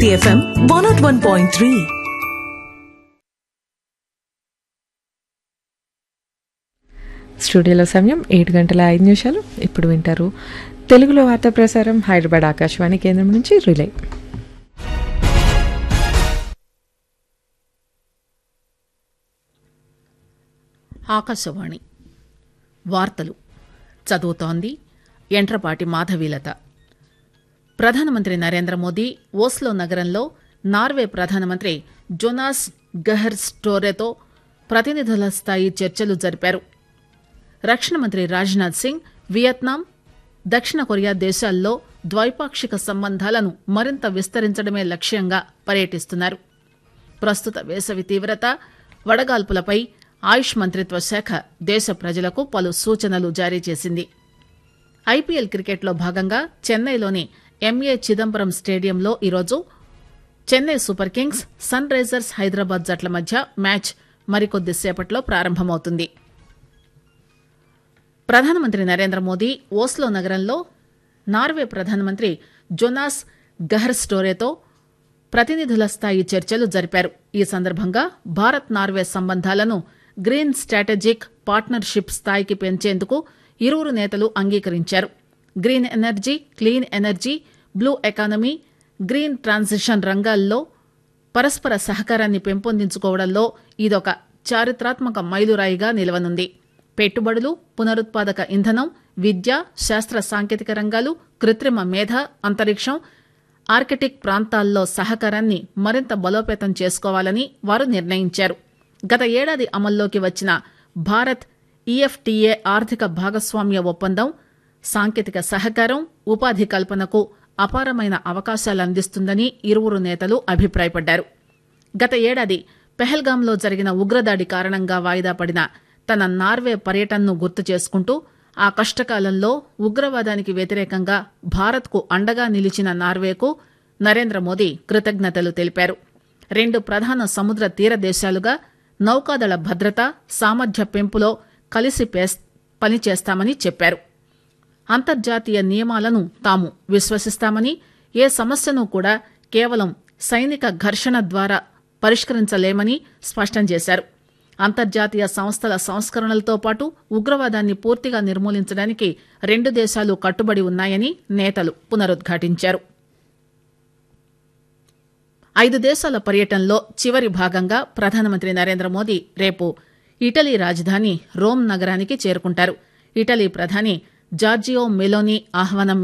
City FM 101.3. స్టూడియోలో సమయం ఏడు గంటల ఐదు నిమిషాలు ఇప్పుడు వింటారు తెలుగులో వార్తా ప్రసారం హైదరాబాద్ ఆకాశవాణి కేంద్రం నుంచి రిలే ఆకాశవాణి వార్తలు చదువుతోంది ఎంట్రపాటి మాధవీలత ప్రధానమంత్రి నరేంద్ర మోదీ ఓస్లో నగరంలో నార్వే ప్రధానమంత్రి జొనాస్ గహర్ స్టోరెతో ప్రతినిధుల స్థాయి చర్చలు జరిపారు రక్షణ మంత్రి రాజ్నాథ్ సింగ్ వియత్నాం దక్షిణ కొరియా దేశాల్లో ద్వైపాక్షిక సంబంధాలను మరింత విస్తరించడమే లక్ష్యంగా పర్యటిస్తున్నారు ప్రస్తుత వేసవి తీవ్రత వడగాల్పులపై ఆయుష్ మంత్రిత్వ శాఖ దేశ ప్రజలకు పలు సూచనలు జారీ చేసింది ఐపీఎల్ క్రికెట్లో భాగంగా చెన్నైలోని ఎంఏ చిదంబరం స్టేడియంలో ఈరోజు Chennai super kings Sunrisers Hyderabad జట్ల మధ్య మ్యాచ్ మరికొద్దిసేపట్లో ప్రారంభమవుతుంది ప్రధానమంత్రి నరేంద్ర మోదీ ఓస్లో నగరంలో నార్వే ప్రధానమంత్రి జొనాస్ గహర్ స్టోరేతో ప్రతినిధుల స్థాయి చర్చలు జరిపారు ఈ సందర్భంగా భారత్ నార్వే సంబంధాలను గ్రీన్ స్ట్రాటజిక్ పార్ట్నర్షిప్ స్థాయికి పెంచేందుకు ఇరువురు నేతలు అంగీకరించారు green energy clean energy blue economy green transition రంగాల్లో పరస్పర సహకారాన్ని పెంపొందించుకోవడంలో ఇదొక చారిత్రాత్మక మైలురాయిగా నిలవనుంది పెట్టుబడులు పునరుత్పాదక ఇంధనం విద్య శాస్త్ర సాంకేతిక రంగాలు కృత్రిమ మేధ అంతరిక్షం ఆర్కిటిక్ ప్రాంతాల్లో సహకారాన్ని మరింత బలోపేతం చేసుకోవాలని వారు నిర్ణయించారు గత ఏడాది అమల్లోకి వచ్చిన భారత్ ఈఎఫ్టీఏ ఆర్థిక భాగస్వామ్య ఒప్పందం సాంకేతిక సహకారం ఉపాధి కల్పనకు అపారమైన అవకాశాలు అందిస్తుందని ఇరువురు నేతలు అభిప్రాయపడ్డారు గత ఏడాది పెహల్గాంలో జరిగిన ఉగ్రదాడి కారణంగా వాయిదా పడిన తన నార్వే పర్యటనను గుర్తు చేసుకుంటూ ఆ కష్టకాలంలో ఉగ్రవాదానికి వ్యతిరేకంగా భారత్కు అండగా నిలిచిన నార్వేకు నరేంద్ర మోదీ కృతజ్ఞతలు తెలిపారు రెండు ప్రధాన సముద్ర తీర దేశాలుగా నౌకాదళ భద్రత సామర్థ్య పెంపులో కలిసి పేస్- పనిచేస్తామని చెప్పారు అంతర్జాతీయ నియమాలను తాము విశ్వసిస్తామని ఏ సమస్యను కూడా కేవలం సైనిక ఘర్షణ ద్వారా పరిష్కరించలేమని స్పష్టం చేశారు అంతర్జాతీయ సంస్థల సంస్కరణలతో పాటు ఉగ్రవాదాన్ని పూర్తిగా నిర్మూలించడానికి రెండు దేశాలు కట్టుబడి ఉన్నాయని నేతలు పునరుద్ఘాటించారు ఐదు దేశాల పర్యటనలో చివరి భాగంగా ప్రధానమంత్రి నరేంద్ర మోదీ రేపు ఇటలీ రాజధాని రోమ్ నగరానికి చేరుకుంటారు ఇటలీ ప్రధాని జార్జియో మెలోనీ ఆహ్వానం